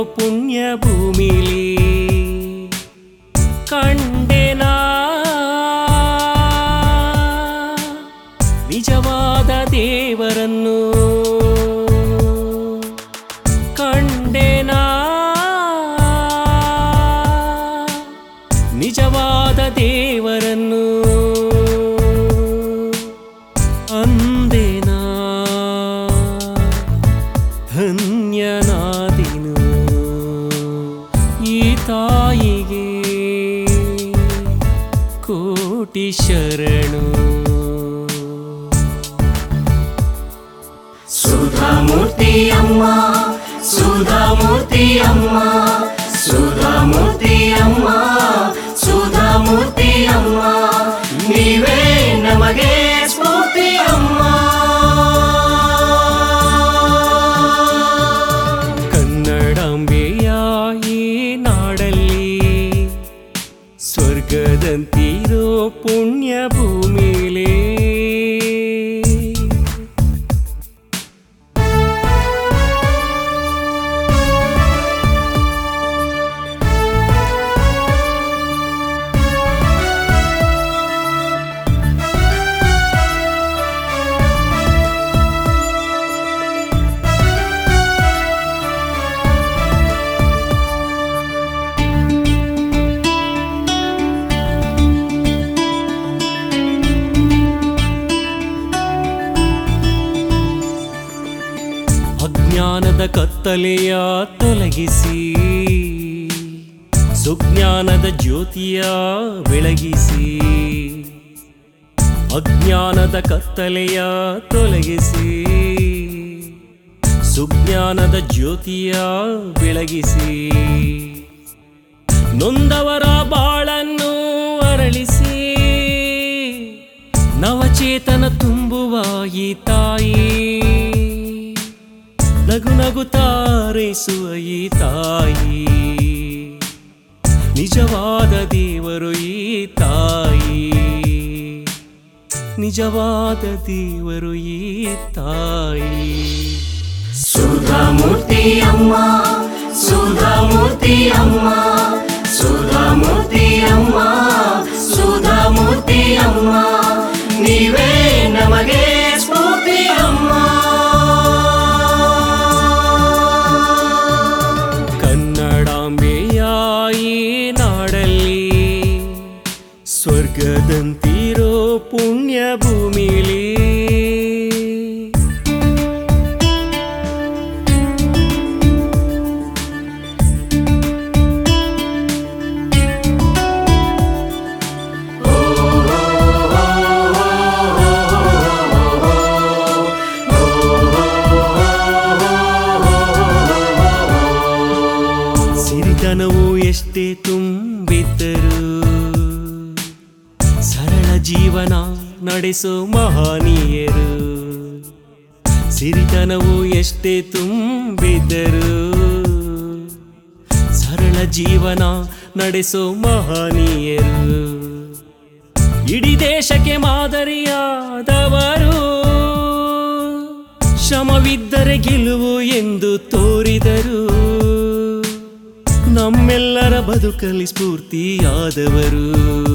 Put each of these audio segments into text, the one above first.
ಪುಣ್ಯ ಭೂಮಿಲಿ ಕಂಡೆನಾ ನಿಜವಾದ ದೇವರನ್ನು ಕಂಡೆನಾ ನಿಜವಾದ ದೇವರನ್ನು ಅಂದೇನಾ ಧನ್ಯನಾದಿನು ಈ ತಾಯಿಗೆ ಕೋಟಿ ಶರಣು ಸುಧಾಮೂರ್ತಿ ಅಮ್ಮ ಸುಧಾಮೂರ್ತಿ ಅಮ್ಮ ಸುಧಾಮೂರ್ತಿ ಅಮ್ಮ ಸುಧಾಮೂರ್ತಿ ಅಮ್ಮ ನೀವೇ ನಮಗೆ ಸ್ಫೂರ್ತಿ ಅಮ್ಮ ಕನ್ನಡಾಂಬೆಯ ಈ ನಾಡಲ್ಲಿ ಸ್ವರ್ಗದಂತಿರೋ ಪುಣ್ಯ ಭೂಮಿಲೇ ಅಜ್ಞಾನದ ಕತ್ತಲೆಯ ತೊಲಗಿಸಿ ಸುಜ್ಞಾನದ ಜ್ಯೋತಿಯ ಬೆಳಗಿಸಿ ಅಜ್ಞಾನದ ಕತ್ತಲೆಯ ತೊಲಗಿಸಿ ಸುಜ್ಞಾನದ ಜ್ಯೋತಿಯ ಬೆಳಗಿಸಿ ನೊಂದವರ ಬಾಳನ್ನು ಅರಳಿಸಿ ನವಚೇತನ ತುಂಬುವ ಈ ತಾಯಿ ನಗು ನಗು ತಾರೈಸುವ ಈ ತಾಯಿ ನಿಜವಾದ ದೇವರು ಈ ತಾಯಿ ನಿಜವಾದ ದೇವರು ಈ ತಾಯಿ ಸುಧಾಮೂರ್ತಿ ಅಮ್ಮ ಸುಧಾಮೂರ್ತಿ ಅಮ್ಮ ಸುಧಾಮೂರ್ತಿ ಅಮ್ಮ ಸುಧಾಮೂರ್ತಿ ಅಮ್ಮ ನೀವೇ ನಮಗೆ ಸ್ಫೂರ್ತಿ ಅಮ್ಮ ಕನ್ನಡಾಂಬೆಯ ಈ ನಾಡಲ್ಲಿ ಸ್ವರ್ಗದಂತಿರೋ ಪುಣ್ಯ ಭೂಮಿಲಿ ಸಿರಿತನವು ಎಷ್ಟೇ ತುಂಬಿದ್ದರು ಸರಳ ಜೀವನ ನಡೆಸೋ ಮಹನೀಯರು ಸಿರಿತನವು ಎಷ್ಟೇ ತುಂಬಿದ್ದರು ಸರಳ ಜೀವನ ನಡೆಸೋ ಮಹನೀಯರು ಇಡೀ ದೇಶಕ್ಕೆ ಮಾದರಿಯಾದವರು ಶ್ರಮವಿದ್ದರೆ ಗೆಲುವು ಎಂದು ತೋರಿದರು ನಮ್ಮೆಲ್ಲರ ಬದುಕಲ್ಲಿ ಸ್ಫೂರ್ತಿಯಾದವರು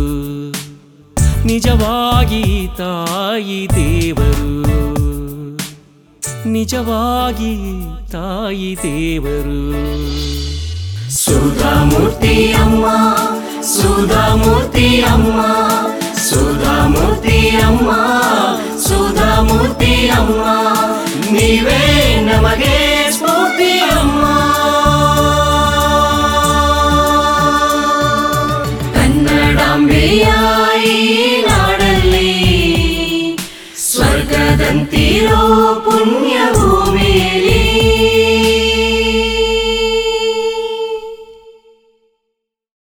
ನಿಜವಾಗಿ ತಾಯಿ ದೇವರು ನಿಜವಾಗಿ ತಾಯಿ ದೇವರು ಸುಧಾಮೂರ್ತಿ ಅಮ್ಮ ಸುಧಾಮೂರ್ತಿ ಅಮ್ಮ ಸುಧಾಮೂರ್ತಿ ಅಮ್ಮ ಸುಧಾಮೂರ್ತಿ ಅಮ್ಮ ನೀವೇ ನಮಗೆ ಸ್ಫೂರ್ತಿ ಅಮ್ಮ ಕನ್ನಡಾಂಬೆಯ ಈ ನಾಡಲ್ಲಿ ಸ್ವರ್ಗದಂತಿರೋ ಪುಣ್ಯ ಭೂಮಿಯಲ್ಲಿ